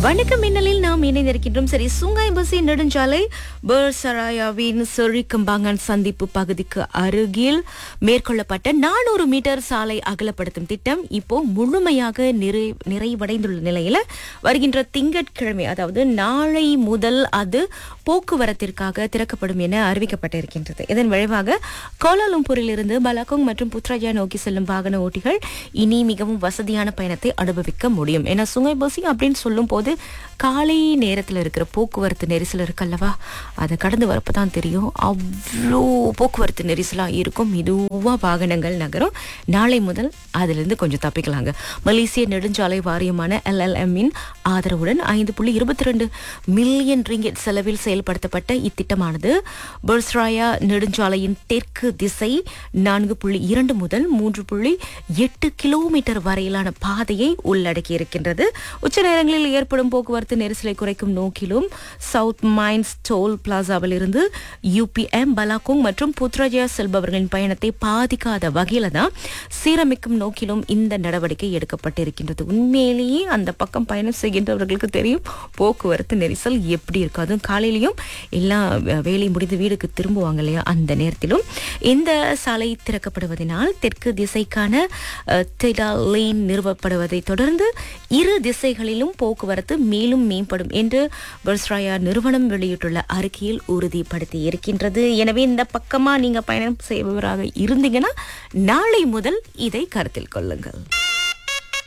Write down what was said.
வணக்கம் மின்னலில் நாம் இணைந்திருக்கின்றோம் சரி சுங்காய் பசி நெடுஞ்சாலை பர்சராயாவின் சொரிக்கம்பாங்கன் சந்திப்பு பகுதிக்கு அருகில் மேற்கொள்ளப்பட்ட நானூறு மீட்டர் சாலை அகலப்படுத்தும் திட்டம் இப்போ முழுமையாக நிறை நிறைவடைந்துள்ள நிலையில வருகின்ற திங்கட்கிழமை அதாவது நாளை முதல் அது போக்குவரத்திற்காக திறக்கப்படும் என அறிவிக்கப்பட்டிருக்கின்றது இதன் விளைவாக கோலாலும்பூரில் இருந்து பலாகோங் மற்றும் புத்ராஜா நோக்கி செல்லும் வாகன ஓட்டிகள் இனி மிகவும் வசதியான பயணத்தை அனுபவிக்க முடியும் ஏன்னா சுங்கை பசி அப்படின்னு சொல்லும் போது காலை நேரத்தில் இருக்கிற போக்குவரத்து நெரிசல் இருக்கல்லவா அதை கடந்து வரப்பதான் தெரியும் அவ்வளோ போக்குவரத்து நெரிசலாக இருக்கும் மெதுவாக வாகனங்கள் நகரும் நாளை முதல் அதிலிருந்து கொஞ்சம் தப்பிக்கலாங்க மலேசிய நெடுஞ்சாலை வாரியமான எல்எல்எம்மின் ஆதரவுடன் ஐந்து புள்ளி இருபத்தி ரெண்டு மில்லியன் ரிங்கெட் செலவில் செயல்படுத்தப்பட்ட இத்திட்டமானது பர்ஸ்ராயா நெடுஞ்சாலையின் தெற்கு திசை நான்கு புள்ளி இரண்டு முதல் மூன்று புள்ளி எட்டு கிலோமீட்டர் வரையிலான பாதையை உள்ளடக்கி இருக்கின்றது உச்ச நேரங்களில் ஏற்படும் போக்குவரத்து நெரிசலை குறைக்கும் நோக்கிலும் சவுத் மைன்ஸ் டோல் பிளாசாவில் இருந்து யூபிஎம் பலாகோங் மற்றும் புத்ராஜயா செல்பவர்களின் பயணத்தை பாதிக்காத வகையில தான் சீரமைக்கும் நோக்கிலும் இந்த நடவடிக்கை எடுக்கப்பட்டிருக்கின்றது உண்மையிலேயே அந்த பக்கம் பயணம் செய்கின்றவர்களுக்கு தெரியும் போக்குவரத்து நெரிசல் எப்படி இருக்கும் அதுவும் காலையிலையும் எல்லாம் வே- வேலை முடிந்து வீடுக்கு திரும்புவாங்க இல்லையா அந்த நேரத்திலும் இந்த சாலை திறக்கப்படுவதனால் தெற்கு திசைக்கான அஹ், டெடா லேன் நிறுவப்படுவதை தொடர்ந்து இரு திசைகளிலும் போக்குவரத்து மேலும் மேம்படும் என்று பர்ஸ்ராயா நிறுவனம் வெளியிட்டுள்ள அறிக்கையில் உறுதிப்படுத்தி இருக்கின்றது எனவே இந்த பக்கமா நீங்க பயணம் செய்பவராக இருந்தீங்கன்னா நாளை முதல் இதை கருத்தில் கொள்ளுங்கள்